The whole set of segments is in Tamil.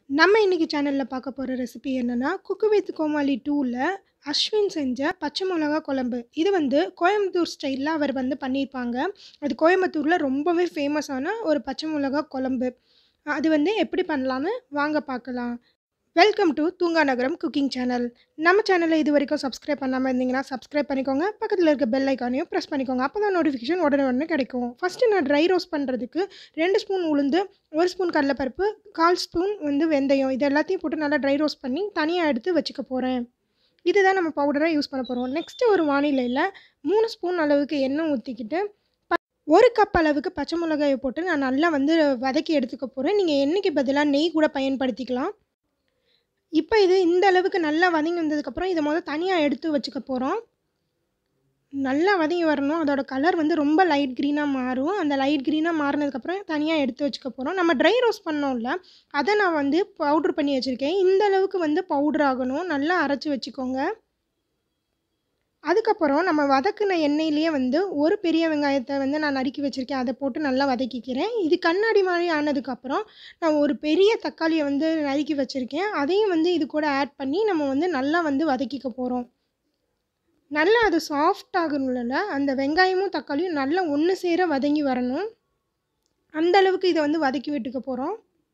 நம்ம இன்னைக்கு சேனல்ல பார்க்க போற ரெசிபி என்னன்னா, குக்கு வித் கோமாளி 2ல அஸ்வின் செஞ்ச பச்சை மிளகா குழம்பு. இது வந்து கோயம்புத்தூர் ஸ்டைல்ல அவர் வந்து பண்ணியிருப்பாங்க. அது கோயம்புத்தூர்ல ரொம்பவே ஃபேமஸான ஒரு பச்சை மிளகா குழம்பு. அது வந்து எப்படி பண்ணலான்னு வாங்க பார்க்கலாம். வெல்கம் டூ தூங்கா நகரம் குக்கிங் சேனல். நம்ம சேனல இதுவரைக்கும் சப்ஸ்கிரைப் பண்ணாம இருந்தீங்கன்னா, சப்ஸ்கிரைப் பண்ணிக்கோங்க. பக்கத்துல இருக்க பெல் ஐகானையும் பிரஸ் பண்ணிக்கோங்க. அப்பதான் நோட்டிஃபிகேஷன் உடனே உடனே கிடைக்கும். ஃபர்ஸ்ட்டு நான் ட்ரை ரோஸ்ட் பண்றதுக்கு 2 ஸ்பூன் உளுந்து, 1 ஸ்பூன் கடலைப்பருப்பு, 1/4 ஸ்பூன் வந்து வெந்தயம் இது எல்லாத்தையும் போட்டு நல்லா ட்ரை ரோஸ்ட் பண்ணி தனியா எடுத்து வச்சுக்க போறேன். இதுதான் நம்ம பவுடரா யூஸ் பண்ண போறோம். நெக்ஸ்ட்டு ஒரு வானிலையில 3 ஸ்பூன் அளவுக்கு எண்ணெய் ஊத்திக்கிட்டு, ப 1 கப் அளவுக்கு பச்சை மிளகாய போட்டு நான் நல்லா வந்து வதக்கி எடுத்துக்க போறேன். நீங்க எண்ணெய்க்கு பதிலா நெய் கூட பயன்படுத்திக்கலாம். இப்ப இது இந்த அளவுக்கு நல்லா வதங்கி வந்ததுக்கப்புறம், இத மொத தனியா எடுத்து வச்சுக்க போறோம். நல்லா வதங்கி வரணும். அதோட கலர் வந்து ரொம்ப லைட் கிரீனா மாறும். அந்த லைட் கிரீனா மாறுனதுக்கப்புறம் தனியா எடுத்து வச்சுக்க போறோம். நம்ம ட்ரை ரோஸ்ட் பண்ணோம்ல, அத நான் வந்து பவுடர் பண்ணி வச்சிருக்கேன். இந்த அளவுக்கு வந்து பவுடர் ஆகணும். நல்லா அரைச்சு வச்சுக்கோங்க. அதுக்கப்புறம் நம்ம வதக்குன எண்ணெயிலேயே வந்து ஒரு பெரிய வெங்காயத்த வந்து நான் நறுக்கி வச்சிருக்கேன். அத போட்டு நல்லா வதக்கிக்கிறேன். இது கண்ணாடி மாரி ஆனதுக்கப்புறம், நான் ஒரு பெரிய தக்காளிய வந்து நறுக்கி வச்சிருக்கேன். அதையும் வந்து இது கூட ஆட் பண்ணி நம்ம வந்து நல்லா வந்து வதக்கிக்க போறோம். நல்லா அது சாஃப்ட் ஆகணும்ல, அந்த வெங்காயமும், தக்காளியும் நல்லா ஒண்ணு சேர வதங்கி வரணும். அந்த அளவுக்கு இத வந்து வதக்கி விட்டுக்க போறோம்.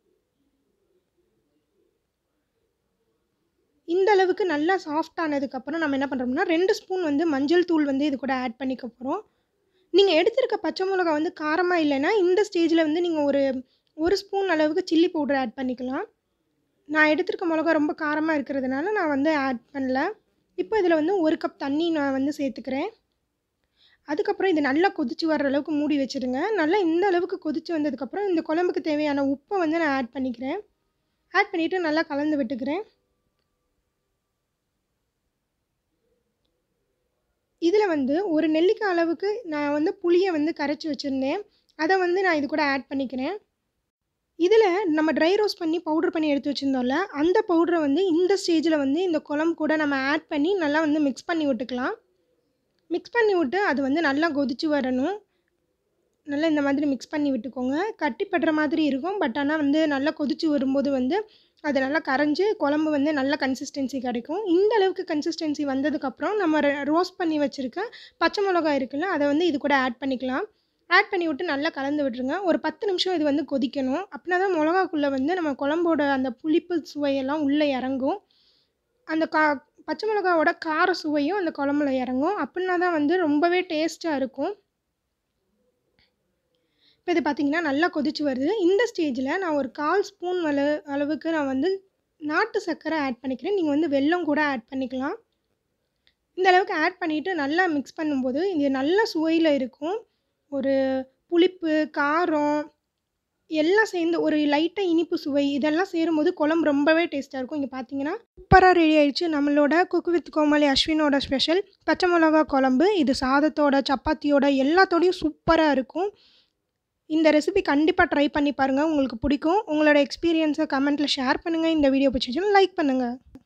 இந்த அளவுக்கு நல்லா சாஃப்ட் ஆனதுக்கப்புறம் நம்ம என்ன பண்றோம்னா, 2 ஸ்பூன் வந்து மஞ்சள் தூள் வந்து இது கூட ஆட் பண்ணிக்க போறோம். நீங்க எடுத்திருக்க பச்சை மிளகா வந்து காரமா இல்லன்னா, இந்த ஸ்டேஜ்ல வந்து நீங்க ஒரு 1 ஸ்பூன் அளவுக்கு சில்லி பவுடர் ஆட் பண்ணிக்கலாம். நான் எடுத்திருக்க மிளகா ரொம்ப காரமா இருக்கிறதுனால நான் வந்து ஆட் பண்ணல. இப்போ இதில வந்து 1 கப் தண்ணி நான் வந்து சேர்த்துக்கிறேன். அதுக்கப்புறம் இது நல்லா கொதிச்சு வர்ற அளவுக்கு மூடி வச்சுடுங்க. நல்லா இந்த அளவுக்கு கொதிச்சு வந்ததுக்கப்புறம், இந்த குழம்புக்கு தேவையான உப்ப வந்து நான் ஆட் பண்ணிக்கிறேன். ஆட் பண்ணிட்டு நல்லா கலந்து விட்டுக்கிறேன். இதில வந்து ஒரு நெல்லிக்காய் அளவுக்கு நான் வந்து புளிய வந்து கரைச்சு வச்சிருந்தேன். அத வந்து நான் இது கூட ஆட் பண்ணிக்கிறேன். இதில நம்ம ட்ரை ரோஸ்ட் பண்ணி பவுடர் பண்ணி எடுத்து வச்சிருந்தோம்ல, அந்த பவுடர வந்து இந்த ஸ்டேஜ்ல வந்து இந்த குழம்பு கூட நம்ம ஆட் பண்ணி நல்லா வந்து மிக்ஸ் பண்ணி விட்டுக்கலாம். மிக்ஸ் பண்ணி விட்டு அது வந்து நல்லா கொதிச்சு வரணும். நல்லா இந்த மாதிரி மிக்ஸ் பண்ணி விட்டுக்கோங்க. கட்டி படுற மாதிரி இருக்கும். பட் ஆனா வந்து நல்லா கொதிச்சு வரும்போது வந்து, அது நல்லா கரைஞ்சு குழம்பு வந்து நல்ல கன்சிஸ்டன்சி கிடைக்கும். இந்த அளவுக்கு கன்சிஸ்டன்சி வந்ததுக்கப்புறம், நம்ம ர ரோஸ்ட் பண்ணி வச்சிருக்க பச்சை மிளகாய் இருக்குல்ல, அத வந்து இது கூட ஆட் பண்ணிக்கலாம். ஆட் பண்ணி விட்டு நல்லா கலந்து விட்டுருங்க. ஒரு 10 நிமிஷம் இது வந்து கொதிக்கணும். அப்பனா தான் மிளகாக்குள்ள வந்து நம்ம குழம்போட அந்த புளிப்பு சுவையெல்லாம் உள்ள இறங்கும். அந்த கா பச்சை மிளகாவோட கார சுவையும் அந்த குழம்புல இறங்கும். அப்புட்னா தான் வந்து ரொம்பவே டேஸ்ட்டா இருக்கும். இப்ப இது பார்த்தீங்கன்னா, நல்லா கொதிச்சு வருது. இந்த ஸ்டேஜ்ல நான் ஒரு 1/4 ஸ்பூன் அள அளவுக்கு நான் வந்து நாட்டு சர்க்கரை ஆட் பண்ணிக்கிறேன். நீங்க வந்து வெல்லம் கூட ஆட் பண்ணிக்கலாம். இந்த அளவுக்கு ஆட் பண்ணிட்டு நல்லா மிக்ஸ் பண்ணும்போது, இது நல்ல சுவையில இருக்கும். ஒரு புளிப்பு, காரம் எல்லாம் சேர்ந்து ஒரு லைட்டா இனிப்பு சுவை இதெல்லாம் சேரும்போது குழம்பு ரொம்பவே டேஸ்ட்டா இருக்கும். இங்க பார்த்தீங்கன்னா, சூப்பரா ரெடி ஆயிடுச்சு. நம்மளோட குக்கு வித் கோமாளி அஸ்வினோட ஸ்பெஷல் பச்சை மிளகா குழம்பு. இது சாதத்தோட, சப்பாத்தியோட எல்லாத்தோடையும் சூப்பரா இருக்கும். இந்த ரெசிபி கண்டிப்பா ட்ரை பண்ணி பாருங்க. உங்களுக்கு பிடிக்கும். உங்களோட எக்ஸ்பீரியன்ஸ கமெண்ட்ல ஷேர் பண்ணுங்க. இந்த வீடியோ பிடிச்சிருந்துச்சுன்னா லைக் பண்ணுங்க.